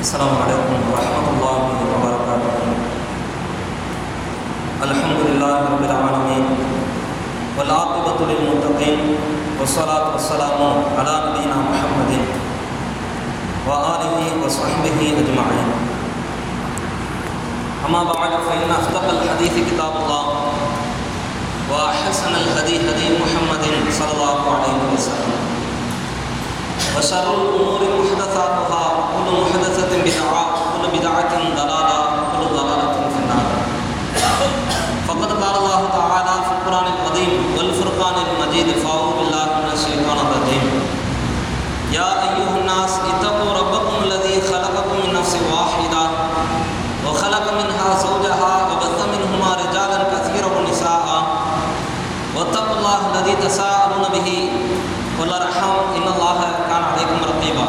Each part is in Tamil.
السلام عليكم ورحمة الله وبركاته الحمد لله رب العالمين والعاقبة للمتقين والصلاة والسلام على نبينا محمد وآله وصحبه أجمعين أما بعد فإن أصدق الحديث كتاب الله وأحسن الهدي هدي محمد صلى الله عليه وسلم وشر الأمور محدثاتها وكل محدثة بدعة وكل بدعة ضلالة وكل ضلالة في النار فقد قال الله تعالى في القرآن العظيم والفرقان المجيد فأعوذ بالله من الشيطان الرجيم يا أيها الناس اتقوا ربكم الذي خلقكم من نفس واحدة وخلق منها زوجها وبث منهما رجالا كثيرا ونساء واتقوا الله الذي تساءلون به والارحام ان الله كان عليكم رقيبا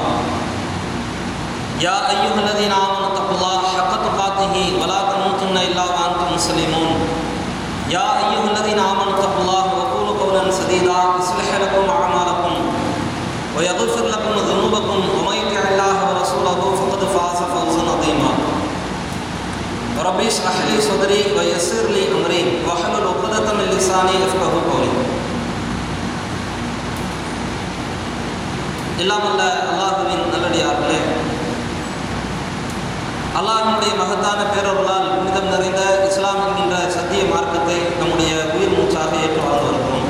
يا ايها الذين امنوا اتقوا الله حق تقاته ولا تموتن الا وانتم مسلمون يا ايها الذين امنوا اتقوا الله وقولوا قولا سديدا يصلح لكم اعمالكم ويغفر لكم ذنوبكم ومن يطع الله ورسوله فقد فاز فوزا عظيما ربي اشرح لي صدري ويسر لي امري واحلل عقدة من لساني يفقهوا قولي இல்லாமல்ல அல்லாஹுவின் நல்லடியார்களே அல்லாஹினுடைய மகத்தான பேரொருளால் புனிதம் நிறைந்த இஸ்லாம் என்கின்ற சத்திய மார்க்கத்தை நம்முடைய உயிர் மூச்சாக ஏற்று வாழ்ந்து வருகிறோம்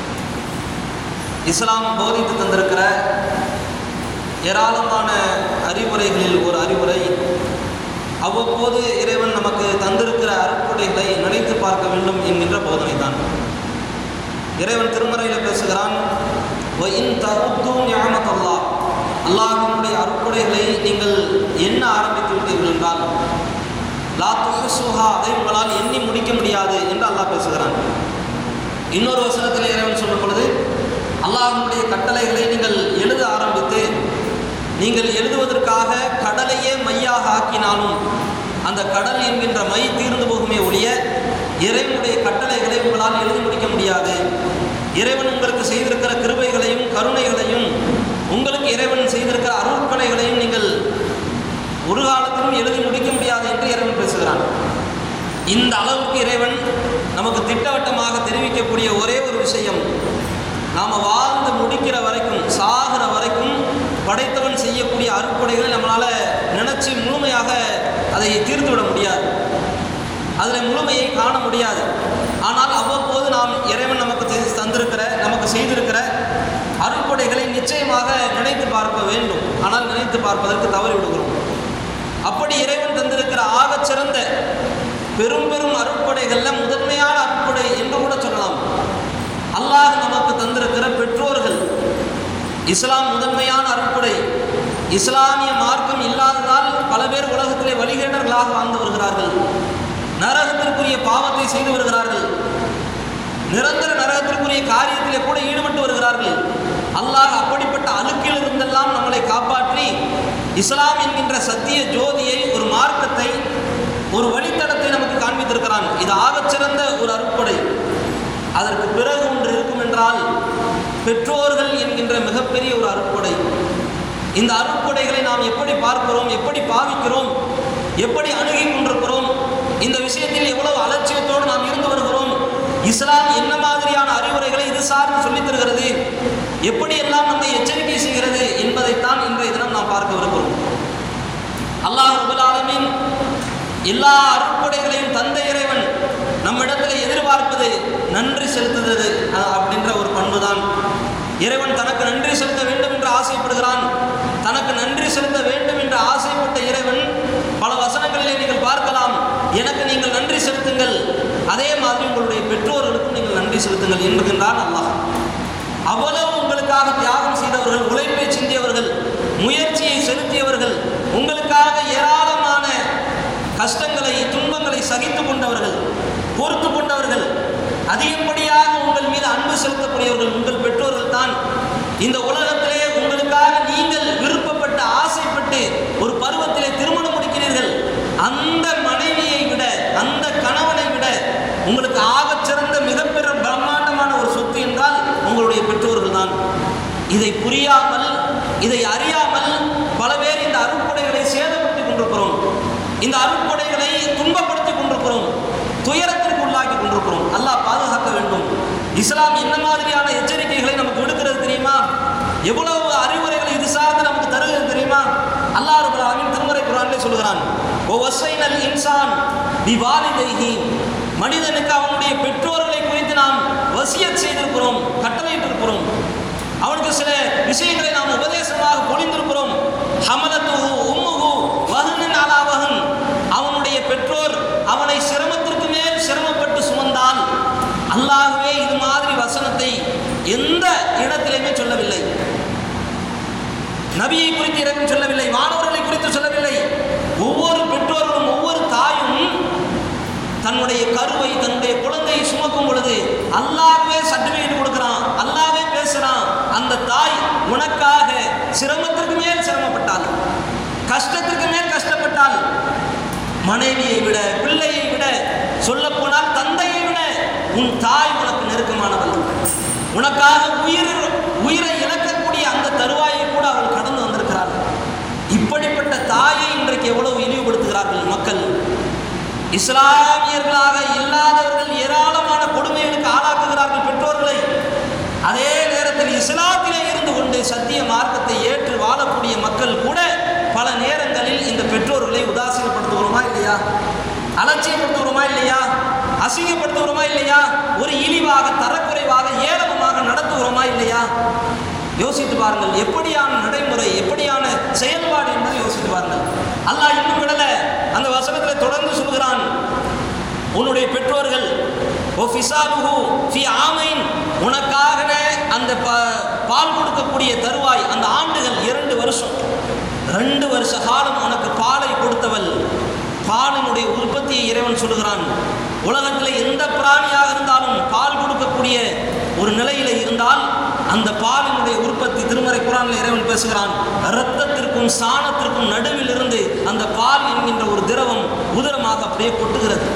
இஸ்லாம் போதித்து தந்திருக்கிற ஏராளமான அறிவுரைகளில் ஒரு அறிவுரை அவ்வப்போது இறைவன் நமக்கு தந்திருக்கிற அருட்கொடைகளை நினைத்து பார்க்க வேண்டும் என்கின்ற போதனை தான் இறைவன் திருமறையில் பேசுகிறான் அல்லாஹ் அல்லாஹினுடைய அருட்கொடைகளை நீங்கள் எண்ண ஆரம்பித்து விட்டீர்கள் என்றால் லா துஹசுஹா அதை உங்களால் எண்ணி முடிக்க முடியாது என்று அல்லாஹ் பேசுகிறான் இன்னொரு வசனத்தில் இறைவன் சொல்லும் பொழுது அல்லாஹினுடைய கட்டளைகளை நீங்கள் எழுத ஆரம்பித்து நீங்கள் எழுதுவதற்காக கடலையே மையாக ஆக்கினாலும் அந்த கடல் என்கின்ற மை தீர்ந்து போகுமே ஒழிய இறைவனுடைய கட்டளைகளை உங்களால் எழுதி முடிக்க முடியாது இறைவன் உங்களுக்கு செய்திருக்கிற கிருபைகளையும் கருணைகளையும் உங்களுக்கு இறைவன் செய்திருக்கிற அருட்கொலைகளையும் நீங்கள் ஒரு காலத்திலும் எழுதி முடிக்க முடியாது என்று இறைவன் பேசுகிறான் இந்த அளவுக்கு இறைவன் நமக்கு திட்டவட்டமாக தெரிவிக்கக்கூடிய ஒரே ஒரு விஷயம் நாம் வாழ்ந்து முடிக்கிற வரைக்கும் சாகிற வரைக்கும் படைத்தவன் செய்யக்கூடிய அருட்கொடைகளை நம்மளால் நினச்சி முழுமையாக அதை தீர்த்து விட முடியாது அதில் முழுமையை காண முடியாது ஆனால் அவ்வப்போது நாம் இறைவன் நமக்கு தந்திருக்கிற நமக்கு செய்திருக்கிற அருட்கொடைகளை நிச்சயமாக நினைத்து பார்க்க வேண்டும் ஆனால் நினைத்து பார்ப்பதற்கு தவறி விடுகிறோம் அப்படி இறைவன் தந்திருக்கிற ஆகச்சிறந்த பெரும் பெரும் அருட்கொடைகளில் முதன்மையான அருட்கொடை என்று கூட சொல்லலாம் அல்லாஹ் நமக்கு தந்திருக்கிற பெற்றோர்கள் இஸ்லாம் முதன்மையான அருட்கொடை இஸ்லாமிய மார்க்கம் இல்லாததால் பல பேர் உலகத்திலே வழிகேடர்களாக வாழ்ந்து வருகிறார்கள் நரகத்திற்குரிய பாவத்தை செய்து வருகிறார்கள் நிரந்தர நரகத்திற்குரிய காரியத்திலே கூட ஈடுபட்டு வருகிறார்கள் அல்லாஹ் அப்படிப்பட்ட அழுக்கில் இருந்தெல்லாம் நம்மளை காப்பாற்றி இஸ்லாம் என்கின்ற சத்திய ஜோதியை ஒரு மார்க்கத்தை ஒரு வழித்தடத்தை நமக்கு காண்பித்திருக்கிறான் இது ஆகச்சிறந்த ஒரு அருட்கொடை அதற்கு பிறகு ஒன்று இருக்கும் என்றால் பெற்றோர்கள் என்கின்ற மிகப்பெரிய ஒரு அருட்கொடை இந்த அருட்கொடைகளை நாம் எப்படி பார்க்கிறோம் எப்படி பாவிக்கிறோம் எப்படி அணுகி கொண்டிருக்கிறோம் இந்த விஷயத்தில் எவ்வளவு அலட்சியத்தோடு நாம் இருந்து வருகிறோம் இஸ்லாம் என்ன மாதிரியான அறிவுரைகளை இது சார்ந்து சொல்லித் தருகிறது எப்படியெல்லாம் நம்மை எச்சரிக்கை செய்கிறது என்பதைத்தான் இன்றைய தினம் நாம் பார்க்கவிருக்கிறோம் அல்லாஹ் ரபுல்லாலமின் எல்லா அருட்கொடைகளையும் தந்த இறைவன் நம்மிடத்தில் எதிர்பார்ப்பது நன்றி செலுத்துவது அப்படின்ற ஒரு பண்பு தான் இறைவன் தனக்கு நன்றி செலுத்த வேண்டும் என்று ஆசைப்படுகிறான் தனக்கு நன்றி செலுத்த வேண்டும் என்று ஆசைப்பட்ட இறைவன் பல வசனங்களிலே நீங்கள் பார்க்கலாம் எனக்கு நீங்கள் நன்றி செலுத்துங்கள் அதே மாதிரி உங்களுடைய பெற்றோர்களுக்கும் நீங்கள் நன்றி செலுத்துங்கள் என்கின்றான் அல்லாஹ் அவ்வளவு உங்களுக்காக தியாகம் செய்தவர்கள் உழைப்பை சிந்தியவர்கள் முயற்சியை செலுத்தியவர்கள் உங்களுக்காக ஏராளமான கஷ்டங்களை துன்பங்களை சகித்து கொண்டவர்கள் பொறுத்து கொண்டவர்கள் அதிகப்படியாக உங்கள் மீது அன்பு செலுத்தக்கூடியவர்கள் உங்கள் பெற்றோர்கள் தான் இந்த உலகத்திலே உங்களுக்காக நீங்கள் விருப்பப்பட்டு ஆசைப்பட்டு ஒரு பருவத்திலே திருமணம் முடிக்கிறீர்கள் அந்த மனைவியை விட அந்த கணவனை விட உங்களுக்கு ஆகச்சிறந்த மிகப்பெரிய பிரம்மாண்டமான ஒரு சொத்து என்றால் உங்களுடைய பெற்றோர்கள் தான் இதை புரியாமல் இதை அறியாமல் பல பேர் இந்த அருட்கொடைகளை சேதப்பட்டு இந்த அருட்கொடைகளை துன்பப்படுத்தி கொண்டிருக்கிறோம் துயரத்திற்கு உள்ளாக்கி கொண்டிருக்கிறோம் அல்லாஹ் பாதுகாக்க வேண்டும் இஸ்லாம் என்ன மாதிரியான எச்சரிக்கைகளை நமக்கு விடுக்கிறது தெரியுமா எவ்வளவு அறிவுரைகள் இது சார்ந்து நமக்கு தருகிறது தெரியுமா அல்லாஹ் ரபுல் ஆலமீன் திருமறை குரானிலே சொல்கிறான் ஓ வசைனல் இன்சான் பி வாலிதைஹி மனிதனுக்கு அவனுடைய பெற்றோர்களை குறித்து நாம் வசியத் செய்திருக்கிறோம் கட்டளையிட்டிருக்கிறோம் அவனுக்கு சில விஷயங்களை நாம் உபதேசமாக பொழிந்திருக்கிறோம் ஹமலத்துஹு உம்முஹு வஹனன் அலா வஹன் அவனுடைய பெற்றோர் அவனை சிரமத்திற்கு மேல் சிரமப்பட்டு சுமந்தால் அல்லாஹ்வே இது மாதிரி வசனத்தை எந்த இடத்திலுமே சொல்லவில்லை நபியை குறித்து இறக்கம் சொல்லவில்லை மாணவர்களை குறித்து சொல்லவில்லை ஒவ்வொரு பெற்றோர்களும் ஒவ்வொரு தாயும் தன்னுடைய கருவை தன்னுடைய குழந்தையை சுமக்கும் பொழுது அல்லாஹ்வே சர்டிபிகேட் கொடுக்கிறான் அல்லாஹ்வே பேசுறான் அந்த தாய் உனக்காக சிரமத்திற்கு மேல் சிரமப்பட்டாள் கஷ்டத்திற்கு மேல் கஷ்டப்பட்டாள் மனைவியை விட பிள்ளையை விட சொல்ல போனால் தந்தையை விட உன் தாய் உனக்கு நெருக்கமானவள் உனக்காக உயிர் உயிரை இழக்கக்கூடிய அந்த தருவாயை கூட அவள் கடந்து வந்திருக்கிறாள் இப்படிப்பட்ட தாயை இன்றைக்கு எவ்வளவு இழிவுபடுத்துகிறார்கள் மக்கள் இஸ்லாமியர்களாக இல்லாதவர்கள் ஏராளமான கொடுமைகளுக்கு ஆளாக்குகிறார்கள் பெற்றோர்களை அதே நேரத்தில் இஸ்லாத்திலே இருந்து கொண்டு சத்திய மார்க்கத்தை ஏற்று வாழக்கூடிய மக்கள் கூட பல நேரங்களில் இந்த பெற்றோர்களை உதாசீனப்படுத்துகிறோமா இல்லையா அலட்சியப்படுத்துகிறோமா இல்லையா அசிங்கப்படுத்துகிறோமா இல்லையா ஒரு இழிவாக தரக்குறைவாக ஏளனமாக நடத்துகிறோமா இல்லையா யோசித்து பாருங்கள் எப்படியான நடைமுறை எப்படியான செயல்பாடு என்பதை யோசித்து பாருங்கள் அல்லாஹ் இன்னும் விடல அந்த வசனத்தில் தொடர்ந்து சொல்கிறான் உன்னுடைய பெற்றோர்கள் ஓ ஃபிசாலுஹு ஃபி ஆமைன் உனக்காக அந்த ப- பால் கொடுக்கக்கூடிய தருவாய் அந்த ஆண்டுகள் இரண்டு வருஷம் ரெண்டு வருஷ காலம் உனக்கு பாலை கொடுத்தவள் பாலினுடைய உற்பத்தியை இறைவன் சொல்கிறான் உலகத்தில் எந்த பிராணியாக இருந்தாலும் பால் கொடுக்கக்கூடிய ஒரு நிலையில் இருந்தால் அந்த பாலினுடைய உற்பத்தி திருமறை குரானில் இறைவன் பேசுகிறான் இரத்தத்திற்கும் சாணத்திற்கும் நடுவில் இருந்து அந்த பால் என்கின்ற ஒரு திரவம் உதரமாக அப்படியே கொட்டுகிறது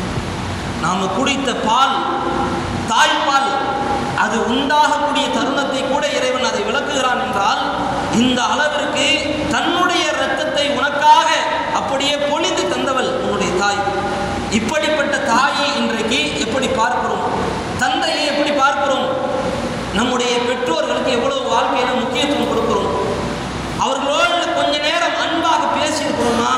நாம் குடித்த பால் தாய்ப்பால் அது உண்டாகக்கூடிய தருணத்தை கூட இறைவன் அதை விளக்குகிறான் என்றால் இந்த அளவிற்கு தன்னுடைய இரத்தத்தை உனக்காக அப்படியே பொழிந்து தந்தவள் உன்னுடைய தாய் இப்படிப்பட்ட தாயை இன்றைக்கு எப்படி பார்க்கிறோம் தந்தையை எப்படி பார்க்கிறோம் நம்முடைய பெற்றோர்களுக்கு எவ்வளவு வாழ்க்கையில முக்கியத்துவம் கொடுக்கிறோம் அவர்களோடு கொஞ்ச நேரம் அன்பாக பேசியிருக்கிறோமா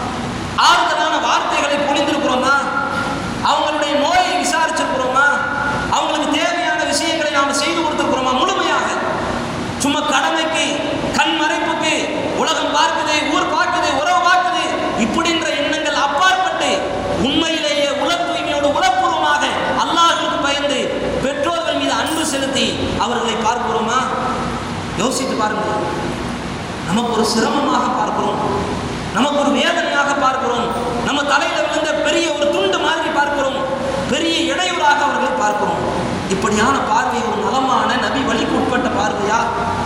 ஆறுதலான வார்த்தைகளை பொழிந்திருக்கிறோமா அவங்களுடைய நோயை விசாரிச்சிருக்கிறோமா அவங்களுக்கு தேவையான விஷயங்களை நாம் செய்து கொடுத்திருக்கிறோமா முழுமையாக சும்மா கடமைக்கு கண் மறைப்புக்கு உலகம் பார்க்குது ஊர் பார்க்குது உறவு பார்க்குது இப்படின்ற எண்ணங்கள் அப்பாற்பட்டு உண்மையிலேயே உல தூய்மையோடு உளப்பூர்வமாக அல்லாஹ்வுக்கு பயந்து பெற்றோர்கள் மீது அன்பு செலுத்தி அவர்களை பார்க்கிறோமா யோசித்து பாருங்கள் நமக்கு ஒரு சிரமமாக பார்க்கிறோம் நமக்கு ஒரு வேதனையாக பார்க்கிறோம் நம்ம தலையில விழுந்த பெரிய ஒரு துண்டு மாதிரி பார்க்கிறோம் பெரிய இடையூறாக அவர்களை பார்க்கிறோம் இப்படியான பார்வை ஒரு நலமான நபி வழிக்கு உட்பட்ட பார்வையா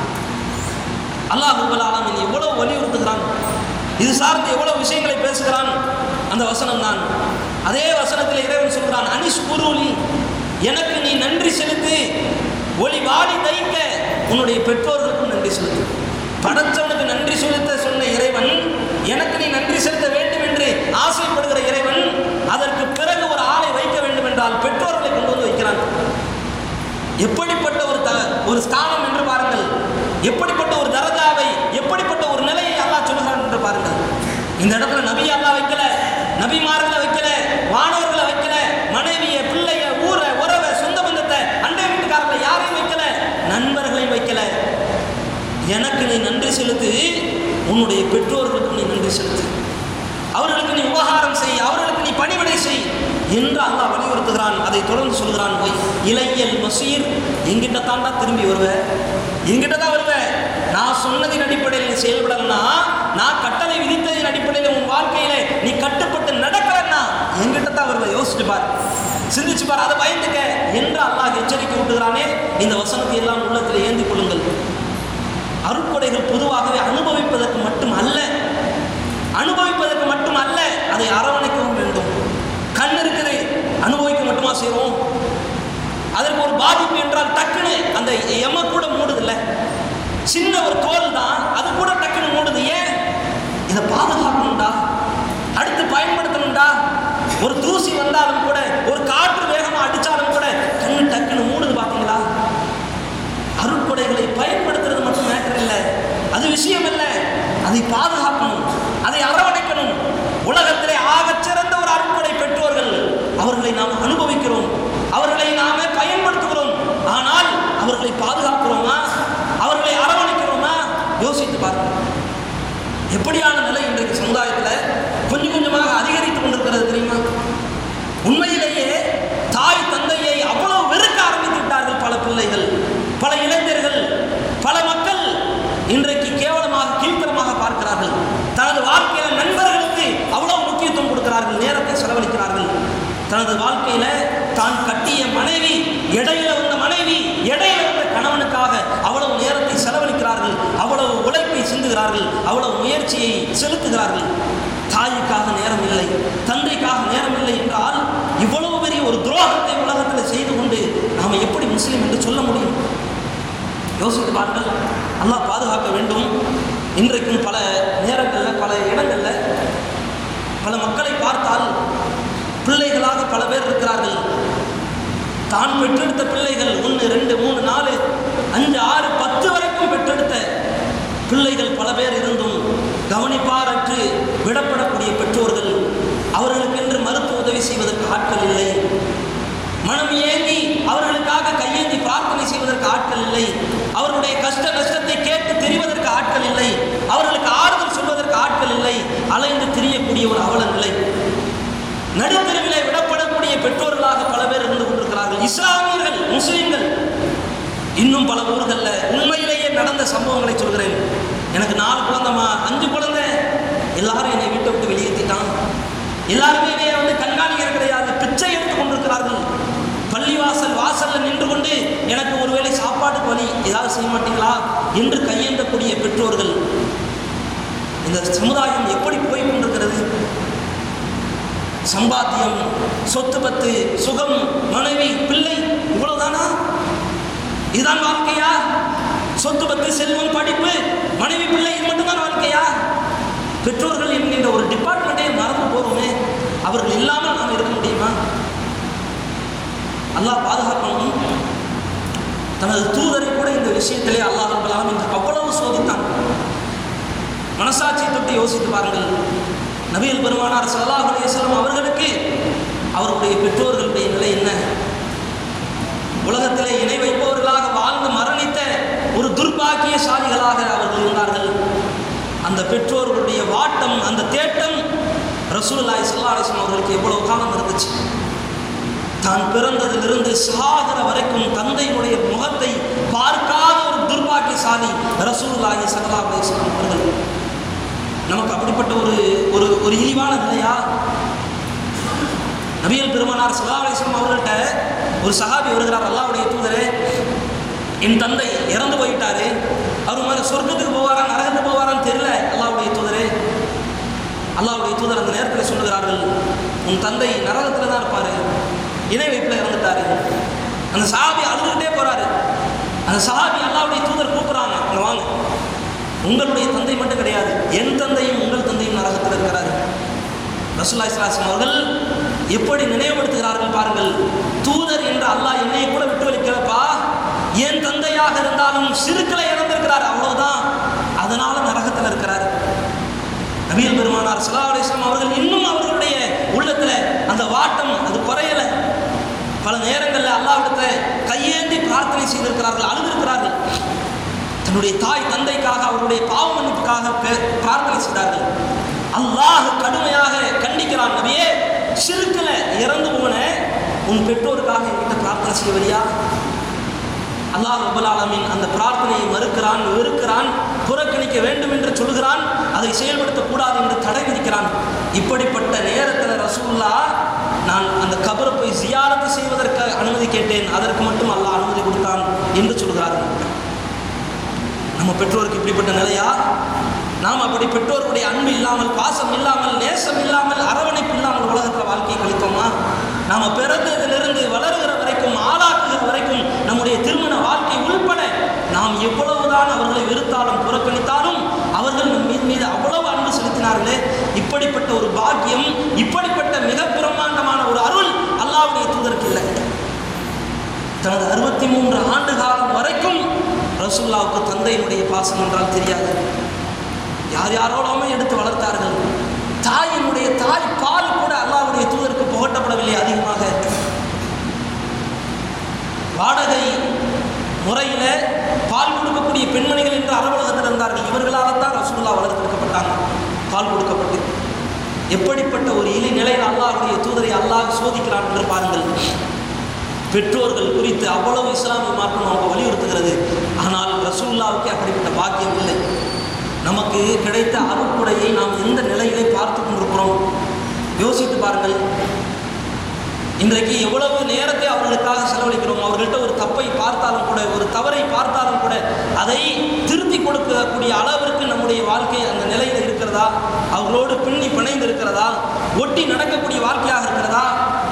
அல்லாஹ் ரப்பல் ஆலமீன் எவ்வளவு வலியுறுத்துகிறான் இது சார்ந்து எவ்வளவு விஷயங்களை பேசுகிறான் அந்த வசனம் தான் அதே வசனத்தில் இறைவன் சொல்கிறான் அனிஷ் குருலி எனக்கு நீ நன்றி செலுத்து ஒளி வாடி தைக்க உன்னுடைய பெற்றோர்களுக்கும் நன்றி செலுத்து படைச்சவனுக்கு நன்றி செலுத்த சொன்ன இறைவன் எனக்கு நீ நன்றி செலுத்த வேண்டும் என்று ஆசைப்படுகிற இறைவன் அதற்கு பிறகு ஒரு ஆளை வைக்க வேண்டும் என்றால் பெற்றோர்களை கொண்டு வந்து வைக்கிறான் எப்படிப்பட்ட ஒரு த ஒரு ஸ்தானம் என்று பாருங்கள் எப்படிப்பட்ட ஒரு தரஜாவை எப்படிப்பட்ட ஒரு நிலையை அல்லாஹ் சொல்லுகிறான் என்று பாருங்கள் இந்த இடத்துல நபி அல்லாஹ் வைக்கல நபிமார்களை வைக்கல வானவர்களை வைக்கல மனைவிய பிள்ளைய ஊரை உறவை சொந்த பந்தத்தை அண்டை வீட்டுக்காரர்களை யாரையும் வைக்கல நண்பர்களையும் வைக்கல எனக்கு நீ நன்றி செலுத்து உன்னுடைய பெற்றோர்களுக்கு நீ நன்றி செலுத்து அவர்களுக்கு நீ உபகாரம் செய் அவர்களுக்கு நீ பணிவிடை செய் என்று அல்லாஹ் வலியுறுத்துகிறான் அதை தொடர்ந்து சொல்கிறான் போய் இளையல் மசீர் எங்கிட்ட தாண்டா திரும்பி வருவ எங்கிட்ட தான் வருவ நான் சொன்னதின் அடிப்படையில் நீ செயல்படலன்னா நான் கட்டளை விதித்ததின் அடிப்படையில் உன் வாழ்க்கையில நீ கட்டுப்பட்டு நடக்கலன்னா எங்கிட்ட தான் வருவ யோசிச்சு பார் சிந்திச்சு பார் அதை பயந்துக்க என்று அல்லாஹ் எச்சரிக்கை விட்டுகிறானே இந்த வசனத்தை எல்லாம் உள்ளத்தில் ஏந்தி கொள்ளுங்கள் அருட்கொடைகள் பொதுவாகவே அனுபவிப்பதற்கு மட்டும் அல்ல அனுபவிப்பதற்கு மட்டும் அல்ல அதை அரவணைக்கவும் வேண்டும் கண் இருக்குது அனுபவிக்க மட்டுமா செய்கிறோம் அதற்கு ஒரு பாதிப்பு என்றால் டக்குன்னு அந்த எம கூட மூடுதில்ல சின்ன ஒரு தோல் தான் அது கூட டக்குன்னு மூடுது ஏன் இதை பாதுகாக்கணும்டா அடுத்த ஒரு தூசி வந்தாலும் கூட ஒரு காற்று வேகமா அடிச்சாலும் கூட கண்ணு டக்குன்னு மூடுது பாத்தீங்களா அருட்கொடைகளை பயன்படுத்துறது மட்டும் மேட்டர் இல்லை அது விஷயம் இல்லை அதை பாதுகாக்கணும் அதை அரவணைக்கணும் உலகத்திலே ஆகச் சிறந்த ஒரு அருட்கொடை பெற்றோர்கள் அவர்களை நாம் அனுபவிக்கிறோம் அவர்களை நாமே பயன்படுத்துகிறோம் ஆனால் அவர்களை பாதுகாக்கிறோமா அவர்களை அரவணைக்கிறோமா யோசித்து பாருங்க எப்படியான நிலை இன்றைக்கு சமுதாயத்தில் கொஞ்சம் கொஞ்சமாக அதிகரித்து கொண்டிருக்கிறது தெரியுமா உண்மையிலேயே தாய் தந்தையை அவ்வளவு வெறுக்க ஆரம்பித்து விட்டார்கள் பல பிள்ளைகள் பல இளைஞர்கள் பல மக்கள் இன்றைக்கு கேவலமாக கீழ்த்தரமாக பார்க்கிறார்கள் தனது வாழ்க்கையில நண்பர்களுக்கு அவ்வளவு முக்கியத்துவம் கொடுக்கிறார்கள் நேரத்தை செலவழிக்கிறார்கள் தனது வாழ்க்கையில தான் கட்டிய மனைவி இடையில வந்த மனைவி இடையில வந்த கணவனுக்காக அவ்வளவு நேரத்தை செலவழிக்கிறார்கள் அவ்வளவு உழைப்பை சிந்துகிறார்கள் அவ்வளவு முயற்சியை செலுத்துகிறார்கள் தாய்க்காக நேரம் இல்லை தந்தைக்காக நேரம் இல்லை என்றால் இவ்வளவு பெரிய ஒரு துரோகத்தை உலகத்தில் செய்து கொண்டு நாம் எப்படி முஸ்லீம் என்று சொல்ல முடியும் யோசித்து பாருங்கள் அல்லாஹ் பாதுகாக்க வேண்டும் இன்றைக்கும் பல நேரங்களில் பல இடங்களில் பல மக்களை பார்த்தால் பிள்ளைகளாக பல பேர் இருக்கிறார்கள் தான் பெற்றெடுத்த பிள்ளைகள் ஒன்று ரெண்டு மூணு நாலு அஞ்சு ஆறு பத்து வரைக்கும் பெற்றெடுத்த பிள்ளைகள் பல பேர் இருந்தும் கவனிப்பாரற்று விடப்படக்கூடிய பெற்றோர்கள் அவர்களுக்கென்று மருத்துவ உதவி செய்வதற்கு ஆட்கள் இல்லை மனம் ஏங்கி அவர்களுக்காக கையேந்தி பிரார்த்தனை செய்வதற்கு ஆட்கள் இல்லை அவர்களுடைய கஷ்ட நஷ்டத்தை கேட்டு தெரிவதற்கு ஆட்கள் இல்லை அவர்களுக்கு ஆறுதல் சொல்வதற்கு ஆட்கள் இல்லை அலைந்து திரியக்கூடிய ஒரு அவல நிலை நடுத்தருவிலே விடப்படக்கூடிய பெற்றோர்களாக பல பேர் இருந்து கொண்டிருக்கிறார்கள் இஸ்லாமியர்கள் முஸ்லிம்கள் இன்னும் பல ஊர்களில் உண்மையிலேயே நடந்த சம்பவங்களை சொல்கிறேன் எனக்கு நாலு குழந்தைமா அஞ்சு குழந்தை எல்லாரும் என்னை வீட்டை விட்டு வெளியேற்றிட்டான் எல்லாருமே என்னைய வந்து கண்காணிக்கிற கிடையாது பிச்சை எடுத்துக் கொண்டிருக்கிறார்கள் பள்ளிவாசல் வாசல்ல நின்று கொண்டு எனக்கு ஒருவேளை சாப்பாட்டுக்கு வழி ஏதாவது செய்ய மாட்டீங்களா என்று கையேந்தக்கூடிய பெற்றோர்கள் இந்த சமுதாயம் எப்படி போய் கொண்டிருக்கிறது சம்பாத்தியம் சொத்து பத்து சுகம் மனைவி பிள்ளை இவ்வளவுதானா இதுதான் வாழ்க்கையா சொத்து பத்து செல்வம் படிப்பு மனைவி பிள்ளை இது மட்டும்தான் வாழ்க்கையா பெற்றோர்கள் என்கின்ற ஒரு டிபார்ட்மெண்ட்டே மறந்து போகிறோமே அவர்கள் இல்லாமல் நாம் இருக்க முடியுமா அல்லாஹ் பாதுகாக்கணும் தனது தூதரை கூட இந்த விஷயத்திலே அல்லாஹ் ரப்பல் ஆலமீன் அவ்வளவு சோதித்தான் மனசாட்சியை தொட்டு யோசித்து பாருங்கள் நபிகள் பெருமானார் ஸல்லல்லாஹு அலைஹி வஸல்லம் அவர்களுக்கு அவருடைய பெற்றோர்களுடைய நிலை என்ன உலகத்திலே இணை வைப்பவர்களாக வாழ்ந்து மரணித்த ஒரு துர்பாக்கியசாலிகளாக அவர்கள் இருந்தார்கள் அந்த பெற்றோர்களுடைய வாட்டம் அந்த தேட்டம் ரசூலுல்லாஹி ஸல்லல்லாஹு அலைஹி வஸல்லம் அவர்களுக்கு எவ்வளவு காலம் இருந்துச்சு தான் பிறந்ததிலிருந்து சாகிற வரைக்கும் தந்தையினுடைய முகத்தை பார்க்காத ஒரு துர்பாக்கியசாலி ரசூலுல்லாஹி ஸல்லல்லாஹு அலைஹி வஸல்லம் அவர்கள் நமக்கு அப்படிப்பட்ட ஒரு ஒரு ஒரு இழிவான நிலையா நபியல் பெருமானார் ஸல்லல்லாஹு அலைஹி வஸல்லம் அவர்கள்ட்ட ஒரு சஹாபி வருகிறார் அல்லாஹ்வுடைய தூதரே என் தந்தை இறந்து போயிட்டாரு அவர் மாதிரி சொர்க்கத்துக்கு போவாரா நரகத்துக்கு போவாரான்னு தெரியல அல்லாஹ்வுடைய தூதரே அல்லாஹ்வுடைய தூதர் அந்த நேரத்தில் சொல்லுகிறார்கள் உன் தந்தை நரகத்தில் தான் இருப்பார் இணை வைப்பில் இறந்துட்டாரு அந்த சஹாபி அழுதுகிட்டே போறாரு அந்த சஹாபி அல்லாஹ்வுடைய தூதர் கூப்பிடுறாங்க அங்கே வாங்க உங்களுடைய தந்தை மட்டும் கிடையாது என் தந்தையும் உங்கள் தந்தையும் நரகத்தில் இருக்கிறாரு ரசூல்லா இஸ்லாசம் அவர்கள் எப்படி நினைவுபடுத்துகிறார்கள் பாருங்கள் தூதர் என்று அல்லாஹ் என்னை கூட விட்டு வைக்கிறப்பா என் தந்தையாக இருந்தாலும் சிறுக்களை இறந்திருக்கிறார் அவ்வளவுதான் அதனால நரகத்தில் இருக்கிறார் நபிகள் பெருமானார் சல்லா அலிஸ்லாம் அவர்கள் இன்னும் அவர்களுடைய உள்ளத்துல அந்த வாட்டம் அது குறையல பல நேரங்களில் அல்லாவிடத்துல கையேந்தி பிரார்த்தனை செய்திருக்கிறார்கள் அழுதிருக்கிறார்கள் தன்னுடைய தாய் தந்தைக்காக அவருடைய பாவ மன்னிப்புக்காக பே- பிரார்த்தனை செய்தார்கள் அல்லாஹ் கடுமையாக கண்டிக்கிறான் நபியே சிறுக்கில் இறந்து போன உன் பெற்றோருக்காக என்கிட்ட பிரார்த்தனை செய்வதியா அல்லாஹ் ரபுல் ஆலமீன் அந்த பிரார்த்தனையை மறுக்கிறான் வெறுக்கிறான் புறக்கணிக்க வேண்டும் என்று சொல்கிறான் அதை செயல்படுத்தக்கூடாது என்று தடை விதிக்கிறான் இப்படிப்பட்ட நேரத்தில் ரசூல்லா நான் அந்த கபரை போய் ஜியாரத்து செய்வதற்கு அனுமதி கேட்டேன் அதற்கு மட்டும் அல்லாஹ் அனுமதி கொடுத்தான் என்று சொல்கிறார்கள் நம்ம பெற்றோருக்கு இப்படிப்பட்ட நிலையா நாம் அப்படி பெற்றோருடைய அன்பு இல்லாமல் பாசம் இல்லாமல் நேசம் இல்லாமல் அரவணைப்பு இல்லாமல் உலகத்தில் வாழ்க்கையை கழித்தோமா நாம் பிறந்ததிலிருந்து வளருகிற வரைக்கும் ஆளாக்குகிற வரைக்கும் நம்முடைய திருமண வாழ்க்கை உள்பட நாம் எவ்வளவுதான் அவர்களை வெறுத்தாலும் புறக்கணித்தாலும் அவர்கள் நம் மீது மீது அவ்வளவு அன்பு செலுத்தினார்களே இப்படிப்பட்ட ஒரு பாக்கியம் இப்படிப்பட்ட மிக பிரம்மாண்ட பதிமூன்று ஆண்டு காலம் வரைக்கும் ரசூல்லாவுக்கு தந்தையினுடைய பாசம் என்றால் தெரியாது யார் யாரோடாம எடுத்து வளர்த்தார்கள் தாயினுடைய தாய் பால் கூட அல்லாஹ்வுடைய தூதருக்கு புகட்டப்படவில்லை அதிகமாக வாடகை முறையில் பால் கொடுக்கக்கூடிய பெண்மணிகள் என்று அரபுலகத்தில் இருந்தார்கள் இவர்களால் தான் ரசூலுல்லா வளர்த்தெடுக்கப்பட்டாங்க பால் கொடுக்கப்பட்டு எப்படிப்பட்ட ஒரு இலை நிலையில் அல்லாஹ்வுடைய தூதரை அல்லாஹ் சோதிக்கிறான் என்று பாருங்கள் பெற்றோர்கள் குறித்து அவ்வளவு இஸ்லாமிய மார்க்கம் நமக்கு வலியுறுத்துகிறது ஆனால் ரசூல்லாவுக்கு அப்படிப்பட்ட பாக்கியம் இல்லை நமக்கு கிடைத்த அருட்குடையை நாம் எந்த நிலையிலே பார்த்து கொண்டிருக்கிறோம் யோசித்து பாருங்கள் இன்றைக்கு எவ்வளவு நேரத்தை அவர்களுக்காக செலவழிக்கிறோம் அவர்கள்ட்ட ஒரு தப்பை பார்த்தாலும் கூட ஒரு தவறை பார்த்தாலும் கூட அதை திருத்தி கொடுக்கக்கூடிய அளவிற்கு நம்முடைய வாழ்க்கை அந்த நிலையில் இருக்கிறதா அவர்களோடு பின்னி பிணைந்து இருக்கிறதா ஒட்டி நடக்கக்கூடிய வாழ்க்கையாக இருக்கிறதா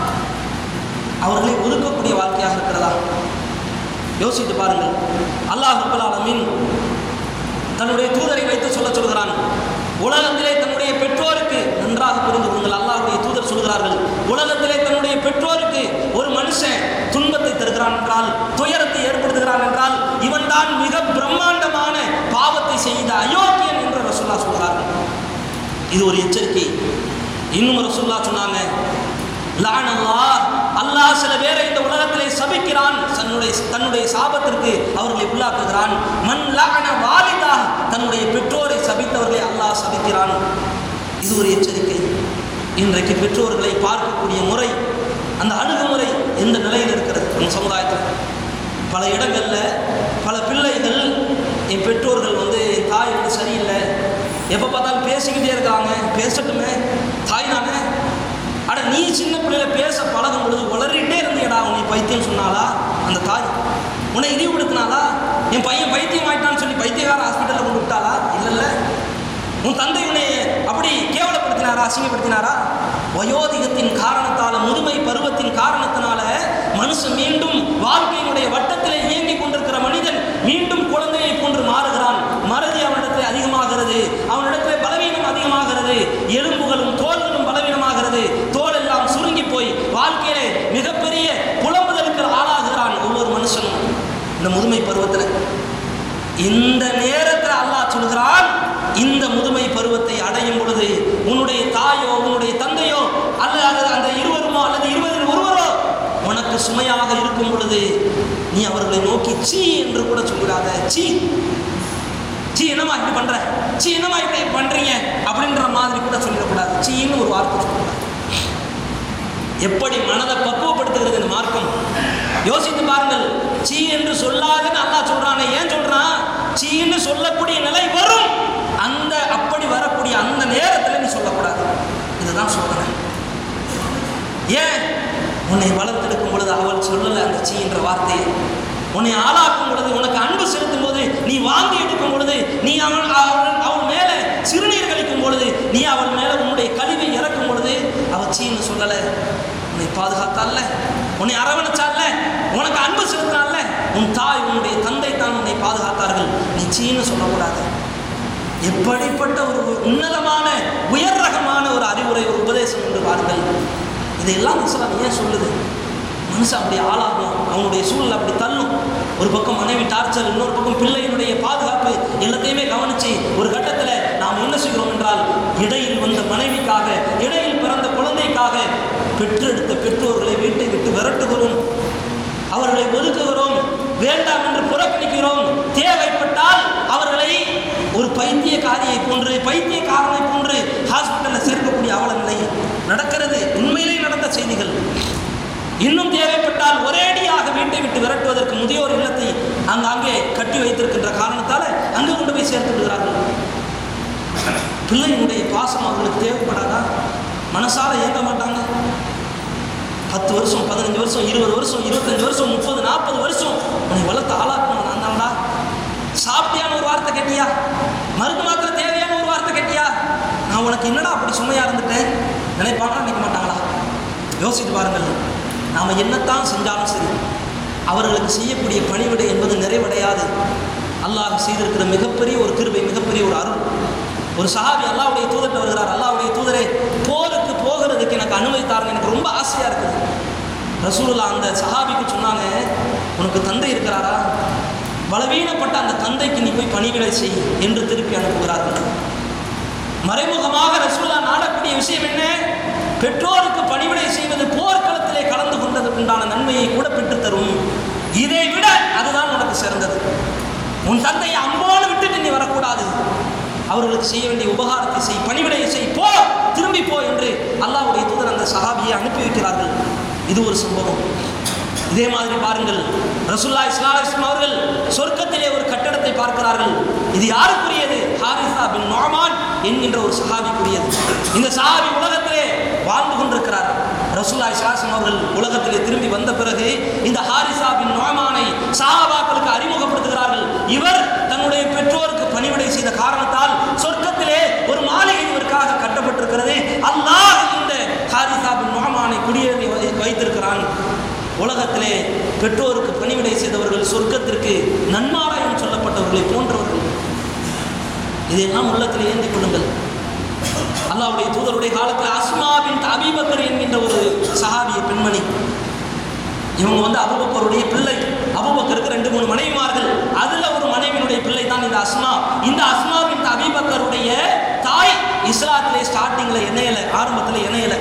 அவர்களை ஒதுக்கக்கூடிய வாழ்க்கையாக இருக்கிறதா யோசித்து பாருங்கள் அல்லாஹ் ரப்பல் ஆலமீன் தன்னுடைய தூதரை வைத்து சொல்ல சொல்கிறான் உலகத்திலே தன்னுடைய பெற்றோருக்கு நன்றாக புரிந்து கொள்ளுங்கள் அல்லாஹ்வுடைய தூதர் சொல்கிறார்கள் உலகத்திலே தன்னுடைய பெற்றோருக்கு ஒரு மனுஷன் துன்பத்தை தருகிறான் என்றால் துயரத்தை ஏற்படுத்துகிறான் என்றால் இவன்தான் மிக பிரம்மாண்டமான பாவத்தை செய்த அயோக்கியன் என்று ரசூல்லா சொல்கிறார்கள் இது ஒரு எச்சரிக்கை இன்னும் ரசூல்லா சொன்னாங்க லானல்லா அல்லாஹ் சில பேரை இந்த உலகத்திலே சபிக்கிறான் தன்னுடைய தன்னுடைய சாபத்திற்கு அவர்களை உள்ளாக்குகிறான் மண் லான வாலிதா தன்னுடைய பெற்றோரை சபித்தவர்களை அல்லாஹ் சபிக்கிறான் இது ஒரு எச்சரிக்கை இன்றைக்கு பெற்றோர்களை பார்க்கக்கூடிய முறை அந்த அணுகுமுறை எந்த நிலையில் இருக்கிறது நம்ம சமுதாயத்தில் பல இடங்களில் பல பிள்ளைகள் என் பெற்றோர்கள் வந்து என் தாய் வந்து சரியில்லை எப்போ பார்த்தாலும் பேசிக்கிட்டே இருக்காங்க பேசட்டுமே தாய் தானே அட நீ சின்ன பிள்ளையில பேச பழகும் பொழுது உளறிட்டே இருந்தியடா உன்னை பைத்தியம் சொன்னாளா அந்த தாய் உன்னை இழிவுபடுத்தினாளா என் பையன் பைத்தியம் ஆயிட்டான்னு சொல்லி பைத்தியக்கார ஹாஸ்பிட்டலில் கொண்டு விட்டாளா இல்லைல்ல உன் தந்தை உன்னை அப்படி கேவலப்படுத்தினாரா அசிங்கப்படுத்தினாரா வயோதிகத்தின் காரணத்தால முதுமை பருவத்தின் காரணத்தினால மனுஷன் மீண்டும் வாழ்க்கையினுடைய வட்டத்திலே இயங்கிக் கொண்டிருக்கிற மனிதன் மீண்டும் குழந்தையை போன்று மாறுகிறான் மறதி அவனிடத்தில் அதிகமாகிறது அவனிடத்தில் பலவீனம் அதிகமாகிறது எலும்புகளும் தோள்களும் பலவீனமாகிறது தோல் எல்லாம் சுருங்கி போய் வாழ்க்கையிலே மிகப்பெரிய புலம்புதலுக்கு ஆளாகிறான் ஒவ்வொரு மனுஷனும் இந்த முதுமை பருவத்தில் இந்த நேரத்தில் அல்லாஹ் சொல்கிறான் இந்த முதுமை பருவத்தை அடையும் பொழுது உன்னுடைய தாயோ உன்னுடைய தந்தையோ அல்லது அந்த இருவருமோ அல்லது இருவரில் ஒருவரோ உனக்கு சுமையாக இருக்கும் பொழுது நீ அவர்களை நோக்கி சீ என்று கூட சொல்லிடாத சீ சீ என்னமா இப்படி பண்ற சீ என்னமா இப்படி பண்றீங்க அப்படின்ற மாதிரி கூட சொல்லிடக்கூடாது சீன்னு ஒரு வார்த்தை சொல்லக்கூடாது எப்படி மனதை பக்குவப்படுத்துகிறது இந்த மார்க்கம் யோசித்து பாருங்கள் சீ என்று சொல்லாதுன்னு அல்லாஹ் சொல்றானே ஏன் சொல்றான் சீன்னு சொல்லக்கூடிய நிலை வரும் அந்த அப்படி வரக்கூடிய அந்த நேரத்தில் நீ சொல்லக்கூடாது இதுதான் சோதனை ஏன் உன்னை வளர்த்தெடுக்கும் பொழுது அவள் சொல்லலை அந்த சீ என்ற வார்த்தையை உன்னை ஆளாக்கும் பொழுது உனக்கு அன்பு செலுத்தும் போது நீ வாங்கி எடுக்கும் பொழுது நீ அவன் அவள் அவள் மேலே சிறுநீர் கழிக்கும் பொழுது நீ அவள் மேலே உன்னுடைய கழிவை இறக்கும் பொழுது அவள் சீன்னு சொல்லலை உன்னை பாதுகாத்தால உன்னை அரவணைச்சால உனக்கு அன்பு செலுத்தினால உன் தாய் உன்னுடைய தந்தை தான் உன்னை பாதுகாத்தார்கள் நீ சீன்னு சொல்லக்கூடாது எப்படிப்பட்ட ஒரு உன்னதமான உயர் ரகமான ஒரு அறிவுரை ஒரு உபதேசம் என்று பாருங்கள் இதையெல்லாம் இஸ்லாம் ஏன் சொல்லுது மனுஷன் அப்படி ஆளாகும் அவனுடைய சூழல் அப்படி தள்ளும் ஒரு பக்கம் மனைவி டார்ச்சர் இன்னொரு பக்கம் பிள்ளையினுடைய பாதுகாப்பு எல்லாத்தையுமே கவனிச்சு ஒரு கட்டத்தில் நாம் என்ன செய்கிறோம் என்றால் இடையில் வந்த மனைவிக்காக இடையில் பிறந்த குழந்தைக்காக பெற்றெடுத்த பெற்றோர்களை வீட்டை விட்டு விரட்டுகிறோம் அவர்களை ஒதுக்குகிறோம் வேண்டாம் என்று புறக்கணிக்கிறோம் தேவைப்பட்டால் அவர்களை ஒரு பைத்தியக்காரியை போன்று பைத்தியக்காரனை போன்று ஹாஸ்பிட்டலில் சேர்க்கக்கூடிய அவல நிலை நடக்கிறது உண்மையிலே நடந்த செய்திகள் இன்னும் தேவைப்பட்டால் ஒரேடியாக வீட்டை விட்டு விரட்டுவதற்கு முதியோர் இல்லத்தை அங்காங்கே கட்டி வைத்திருக்கின்ற காரணத்தால் அங்கே கொண்டு போய் சேர்த்து விடுகிறார்கள் பிள்ளையினுடைய பாசம் அவர்களுக்கு தேவைப்படாதா மனசால ஏங்க மாட்டாங்க பத்து வருஷம் பதினஞ்சு வருஷம் இருபது வருஷம் இருபத்தஞ்சு வருஷம் முப்பது நாற்பது வருஷம் உன்னை வளர்த்து ஆளாக்கணும் நான் தான்டா சாப்பிட்டியான ஒரு வார்த்தை கேட்டியா மருந்து மாத்திரை தேவையான ஒரு வார்த்தை கேட்டியா நான் உனக்கு என்னடா அப்படி சுமையா இருந்துட்டேன் நினைப்பாங்களா நினைக்க மாட்டாங்களா யோசித்து பாருங்கள் நாம் என்னத்தான் செஞ்சாலும் சரி அவர்களுக்கு செய்யக்கூடிய பணிவிடை என்பது நிறைவடையாது அல்லாஹ் செய்திருக்கிற மிகப்பெரிய ஒரு கிருபை மிகப்பெரிய ஒரு அருள் ஒரு சஹாபி அல்லாவுடைய தூதர்கிட்ட வருகிறார் அல்லாவுடைய தூதரே போருக்கு போகிறதுக்கு எனக்கு அனுமதி தாருங்க எனக்கு ரொம்ப ஆசையாக இருக்குது ரசூலுல்லா அந்த சஹாபிக்கு சொன்னாங்க உனக்கு தந்தை இருக்கிறாரா பலவீனப்பட்ட அந்த தந்தைக்கு நீ போய் பணிவிடை செய் என்று திருப்பி அனுப்புகிறார்கள் மறைமுகமாக ரசூல்லா நாடக்கூடிய விஷயம் என்ன பெற்றோருக்கு பணிவிடை செய்வது போர்க்களத்திலே கலந்து கொண்டதற்கு உண்டான நன்மையை கூட பெற்றுத் தரும் இதை விட அதுதான் உனக்கு சிறந்தது உன் தந்தையை அம்போடு விட்டுட்டு நீ வரக்கூடாது அவர்களுக்கு செய்ய வேண்டிய உபகாரத்தை செய் பணிவிடையை செய் போ திரும்பி போ என்று அல்லாஹ்வுடைய தூதர் அந்த சஹாபியை அனுப்பி வைக்கிறார்கள் இது ஒரு சம்பவம் இதே மாதிரி பாருங்கள் ரசூல்லா இஸ்லாம் அவர்கள் சொர்க்கத்திலே ஒரு கட்டடத்தை பார்க்கிறார்கள் இது யாருக்குரியது ஹாரிசா பின் நோமான் என்கின்ற ஒரு சஹாபிக்குரியது இந்த சஹாபி உலகத்திலே வாழ்ந்து கொண்டிருக்கிறார் ரசூல்லா இஸ்லாம் அவர்கள் உலகத்திலே திரும்பி வந்த பிறகு இந்த ஹாரிசா பின் நோமானை சஹாபாக்களுக்கு அறிமுகப்படுத்துகிறார்கள் இவர் தன்னுடைய பெற்றோருக்கு பணிவிடை செய்த காரணத்தால் சொர்க்கத்திலே ஒரு மாளிகை இவருக்காக கட்டப்பட்டிருக்கிறது அல்லாஹ் இந்த ஹாரிசா பின் நோமானை குடியேறி வை- வைத்திருக்கிறான் உலகத்திலே பெற்றோருக்கு பணிவிடை செய்தவர்கள் சொர்க்கத்திற்கு நன்மாராயம் சொல்லப்பட்டவர்களை போன்றவர்கள் இதையெல்லாம் உள்ளத்தில் ஏந்திக் கொள்ளுங்கள் அல்லாஹ்வுடைய தூதருடைய காலத்தில் அஸ்மா பின் அபிபக்கர் என்கின்ற ஒரு சஹாபிய பெண்மணி இவங்க வந்து அபுபக்கருடைய பிள்ளை அபுபக்கருக்கு ரெண்டு மூணு மனைவிமார்கள் அதுல ஒரு மனைவியினுடைய பிள்ளை தான் இந்த அஸ்மா இந்த அஸ்மா பின் அபிபக்கருடைய தாய் இஸ்லாத்திலே ஸ்டார்டிங்ல இணையல ஆரம்பத்தில் இணையல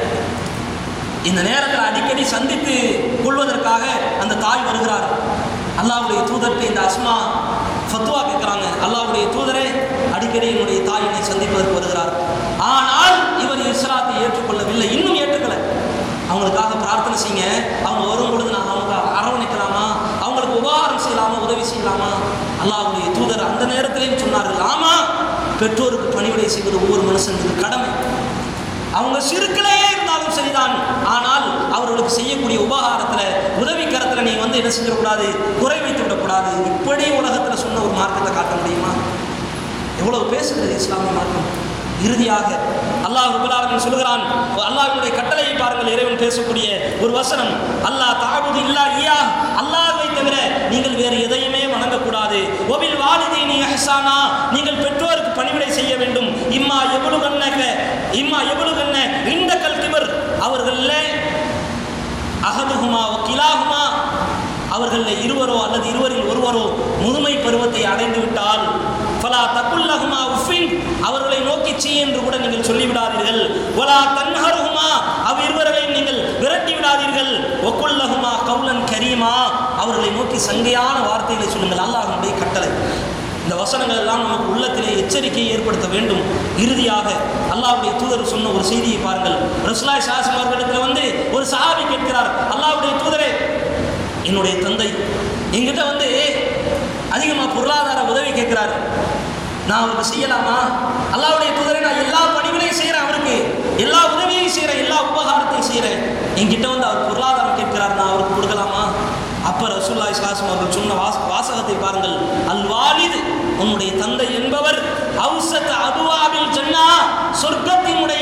இந்த நேரத்தில் அடிக்கடி சந்தித்து கொள்வதற்காக அந்த தாய் வருகிறார் அல்லாஹ்வுடைய தூதர்கிட்ட இந்த அஸ்மா ஃபத்வா கேட்குறாங்க அல்லாஹ்வுடைய தூதரே அடிக்கடி என்னுடைய தாய் என்னை சந்திப்பதற்கு வருகிறார் ஆனால் இவர் இஸ்லாத்தை ஏற்றுக்கொள்ளவில்லை இன்னும் ஏற்றுக்கல அவங்களுக்காக பிரார்த்தனை செய்யுங்க அவங்க வரும் பொழுது நான் அவங்க அரவணைக்கலாமா அவங்களுக்கு உபகாரம் செய்யலாமா உதவி செய்யலாமா அல்லாஹ்வுடைய தூதர் அந்த நேரத்திலேயும் சொன்னார்கள் ஆமா பெற்றோருக்கு பணிவிடை செய்வது ஒவ்வொரு மனுஷனுக்கு கடமை அவங்க சிறுக்கிலேயே இருந்தாலும் சரிதான் ஆனால் அவர்களுக்கு செய்யக்கூடிய உபகாரத்துல உதவி கரத்துல நீ வந்து என்ன செஞ்சிடக்கூடாது குறை வைத்து விடக்கூடாது இப்படி உலகத்துல சொன்ன ஒரு மார்க்கத்தை காட்ட முடியுமா எவ்வளவு பேசுகிறது இஸ்லாமிய மார்க்கம் இறுதியாக அல்லாஹ் ரபுல் ஆலமீன் சொல்கிறான் அல்லாஹ்வுடைய கட்டளையை பாருங்கள் இறைவன் பேசக்கூடிய ஒரு வசனம் அல்லாஹ் தாபுது இல்லா ஐயா அல்லாஹ்வை தவிர நீங்கள் வேறு எதையுமே வணங்கக்கூடாது ஒபில் வாலிதீனி இஹ்சானா நீங்கள் பெற்றோருக்கு பணிவிடை செய்ய வேண்டும் இம்மா எவ்வளவு கண்ணக இம்மா எவ்வளவு கண்ண இந்த கல்கிபர் அவர்கள அகதுகுமா கிலாகுமா அவர்களில் இருவரோ அல்லது இருவரில் ஒருவரோ முதுமை பருவத்தை அடைந்து விட்டால் ஃபலா தக்குல்லகுமா உஃபின் அவர்களை நோக்கி சீ என்று கூட நீங்கள் சொல்லிவிடாதீர்கள் ஒலா தன்ஹருகுமா அவ் இருவர்களையும் நீங்கள் விரட்டி விடாதீர்கள் ஒக்குல்லகுமா கவுலன் கரீமா அவர்களை நோக்கி சங்கையான வார்த்தைகளை சொல்லுங்கள் அல்லாஹ்வுடைய கட்டளை இந்த வசனங்கள் எல்லாம் நமக்கு உள்ளத்திலே எச்சரிக்கையை ஏற்படுத்த வேண்டும் இறுதியாக அல்லாஹ்வுடைய தூதர் சொன்ன ஒரு செய்தியை பாருங்கள் ரசுலாய் சாசம் அவர்களிடத்தில் வந்து ஒரு சஹாபி கேட்கிறார் அல்லாஹ்வுடைய தூதரே என்னுடைய தந்தை என்கிட்ட வந்து அதிகமாக பொருளாதார உதவி கேட்கிறாரு நான் அவருக்கு செய்யலாமா அல்லாஹ்வுடைய தூதரை நான் எல்லா பணிகளையும் செய்கிறேன் அவருக்கு எல்லா உதவியையும் செய்கிறேன் எல்லா உபகாரத்தையும் செய்கிறேன் என்கிட்ட வந்து அவர் பொருளாதாரம் கேட்கிறார் நான் அவருக்கு கொடுக்கலாமா அப்ப ரசூல்லாய் இஸ்லாசம் அவர்கள் சொன்ன வாச வாசகத்தை பாருங்கள் அல் வாலிது உன்னுடைய தந்தை என்பவர் அவுசத் அபுவாபில் ஜன்னா சொர்க்கத்தினுடைய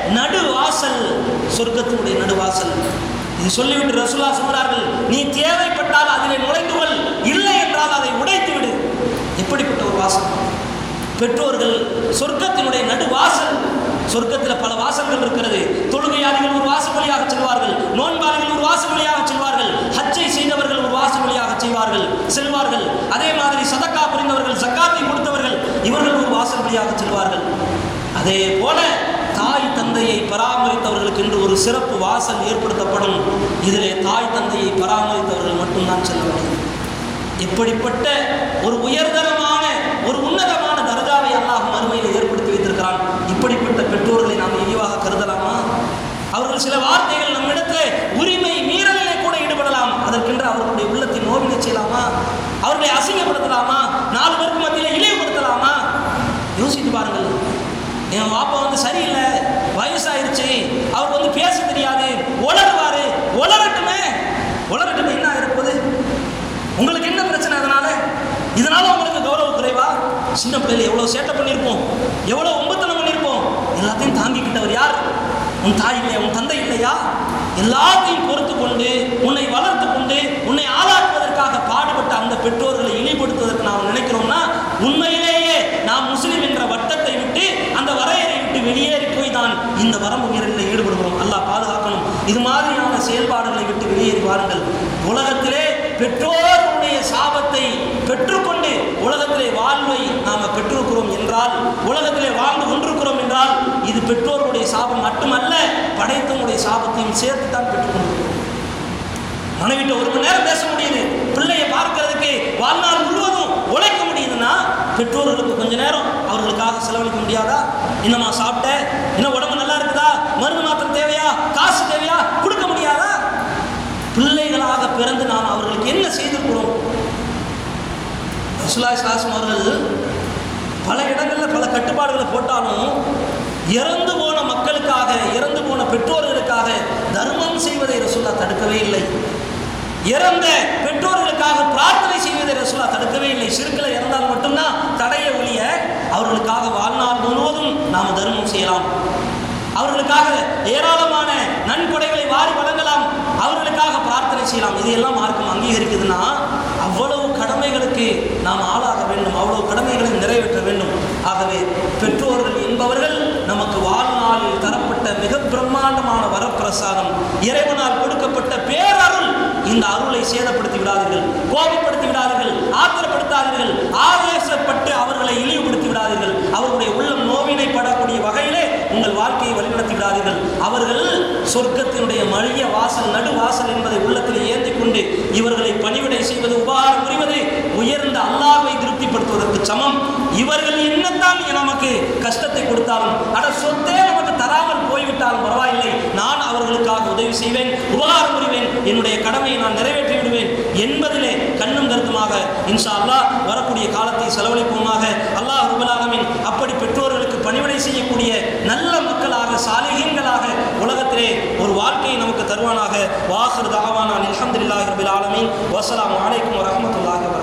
நடுவாசல் சொர்க்கத்தினுடைய நடுவாசல் இது சொல்லிவிட்டு ரசூலா சொல்கிறார்கள் நீ தேவைப்பட்டால் அதிலே நுழைந்து கொள் இல்லை என்றால் அதை உடைத்து விடு எப்படிப்பட்ட ஒரு வாசல் பெற்றோர்கள் சொர்க்கத்தினுடைய நடுவாசல் சொர்க்கத்தில் பல வாசல்கள் இருக்கிறது தொழுகையாளிகள் ஒரு வாசல் வழியாக செல்வார்கள் நோன்பாளிகள் ஒரு வாசல் வழியாக செல்வார்கள் ஹஜ்ஜை செய்தவர்கள் ஒரு வாசல் வழியாக செய்வார்கள் செல்வார்கள் அதே மாதிரி சதக்கா புரிந்தவர்கள் சக்காத்தை கொடுத்தவர்கள் இவர்கள் ஒரு வாசல் வழியாக செல்வார்கள் அதே போல தாய் தந்தையை பராமரித்தவர்களுக்கு என்று ஒரு சிறப்பு வாசல் ஏற்படுத்தப்படும் இதிலே தாய் தந்தையை பராமரித்தவர்கள் மட்டும்தான் செல்ல முடியும் இப்படிப்பட்ட ஒரு உயர்தரமான ஒரு உன்னதமான தர்ஜாவை அல்லாஹ் மறுமையில் ஏற்படுத்தி வைத்திருக்கிறான் இப்படிப்பட்ட பெற்றோர்களை நாம் இழிவாக கருதலாமா அவர்கள் சில வார்த்தைகள் நம்மிடத்தில் உரிமை மீறலிலே கூட ஈடுபடலாம் அதற்கென்று அவர்களுடைய உள்ளத்தை நோவினை செய்யலாமா அவர்களை அசிங்கப்படுத்தலாமா நாலு பேருக்கு மத்தியில் இழிவுபடுத்தலாமா யோசித்து பாருங்கள் என் வாப்பா வந்து சரியில்லை வயசாயிருச்சு அவருக்கு வந்து பேச தெரியாது உளருவாரு உளரட்டுமே உளரட்டுமே என்ன இருப்பது உங்களுக்கு என்ன பிரச்சனை அதனால இதனால உங்களுக்கு கௌரவ குறைவா சின்ன பிள்ளைல எவ்வளவு சேட்டை பண்ணியிருப்போம் எவ்வளவு ஒன்பத்தனம் பண்ணியிருப்போம் எல்லாத்தையும் தாங்கிக்கிட்டவர் யார் உன் தாய் இல்லையா உன் தந்தை இல்லையா எல்லாத்தையும் பொறுத்து கொண்டு உன்னை வளர்த்து கொண்டு உன்னை ஆளாக்குவதற்காக பாடுபட்ட அந்த பெற்றோர்களை இழிப்படுத்துவதற்கு நாம் நினைக்கிறோம்னா உண்மையிலேயே நாம் முஸ்லிம் என்ற வட்டத்தை விட்டு அந்த வரையறை விட்டு வெளியேறி போய் தான் இந்த வரம்பு மீறலில் ஈடுபடுகிறோம் அல்லாஹ் பாதுகாக்கணும் இது மாதிரியான செயல்பாடுகளை விட்டு வெளியேறி வாருங்கள் உலகத்திலே பெற்றோருடைய சாபத்தை பெற்றுக்கொண்டு உலகத்திலே வாழ்வை நாம் பெற்றிருக்கிறோம் என்றால் உலகத்திலே வாழ்ந்து கொண்டிருக்கிறோம் என்றால் இது பெற்றோருடைய சாபம் மட்டுமல்ல படைத்தவனுடைய சாபத்தையும் சேர்த்து தான் பெற்றுக்கொண்டிருக்கிறோம் மனைவிட்ட ஒரு மணி நேரம் பேச முடியுது பிள்ளையை பார்க்கறதுக்கு வாழ்நாள் முழுவதும் உழைக்க முடியுதுன்னா பெற்றோர்களுக்கு கொஞ்ச நேரம் அவர்களுக்காக செலவழிக்க முடியாதா என்னம்மா சாப்பிட்ட என்ன உடம்பு நல்லா இருக்குதா மருந்து மாத்திரம் தேவையா காசு தேவையா கொடுக்க முடியாதா பிள்ளைகளாக பிறந்து நாம் அவர்களுக்கு என்ன செய்திருக்கிறோம் ரசுல்லா சாசம் அவர்கள் பல இடங்களில் பல கட்டுப்பாடுகளை போட்டாலும் இறந்து போன மக்களுக்காக இறந்து போன பெற்றோர்களுக்காக தர்மம் செய்வதை ரசுல்லா தடுக்கவே இல்லை இறந்த பெற்றோர்களுக்காக பிரார்த்தனை செய்வதை ரசுல்லா தடுக்கவே இல்லை சிறுக்களை இறந்தால் மட்டும்தான் தடைய ஒழிய அவர்களுக்காக வாழ்நாள் முழுவதும் நாம் தர்மம் செய்யலாம் அவர்களுக்காக ஏராளமான நன்கொடைகளை வாரி வழங்கலாம் அவர்களுக்காக பிரார்த்தனை செய்யலாம் இதையெல்லாம் மார்க்கம் அங்கீகரிக்குதுன்னா அவ்வளவு கடமைகளுக்கு நாம் ஆளாக வேண்டும் அவ்வளவு கடமைகளை நிறைவேற்ற வேண்டும் ஆகவே பெற்றோர்கள் என்பவர்கள் நமக்கு வாழ்நாளில் தரப்பட்ட மிக பிரம்மாண்டமான வரப்பிரசாதம் இறைவனால் கொடுக்கப்பட்ட பேரருள் இந்த அருளை சேதப்படுத்தி விடாதீர்கள் கோபப்படுத்தி விடாதீர்கள் ஆத்திரப்படுத்தாதீர்கள் ஆவேசப்பட்டு அவர்களை இழிவுபடுத்தி விடாதீர்கள் அவர்களுடைய உள்ளம் நோவினைப்படக்கூடிய வகையிலே உங்கள் வாழ்க்கையை வழிநடத்தி விடாதீர்கள் அவர்கள் சொர்க்கத்தினுடைய மழிய வாசல் நடு வாசல் என்பதை உள்ளத்தில் ஏந்தி கொண்டு இவர்களை பணிவிடை செய்வது உபகாரம் புரிவது உயர்ந்த அல்லாஹ்வை திருப்திப்படுத்துவதற்கு சமம் இவர்கள் என்னத்தான் நமக்கு கஷ்டத்தை கொடுத்தாலும் அட சொத்தே நமக்கு தராமல் போய்விட்டாலும் பரவாயில்லை நான் அவர்களுக்காக உதவி செய்வேன் உபகாரம் புரிவேன் என்னுடைய கடமையை நான் நிறைவேற்றி விடுவேன் என்பதிலே கண்ணும் கருத்துமாக இன்ஷா அல்லாஹ் வரக்கூடிய காலத்தை செலவழிப்போமாக அல்லாஹ் ரபுல்லாலமின் அப்படி பெற்றோர்களுக்கு பணிவிடை செய்யக்கூடிய நல்ல மக்களாக சாலிகீன்களாக உலகத்திலே ஒரு வாழ்க்கையை நமக்கு தருவானாக வாஹர் தாவானா அல்ஹம்துலில்லாஹி ரபில் ஆலமீன் வஸலாமு அலைக்கும் வரஹ்மத்துல்லாஹி வபரகாத்துஹு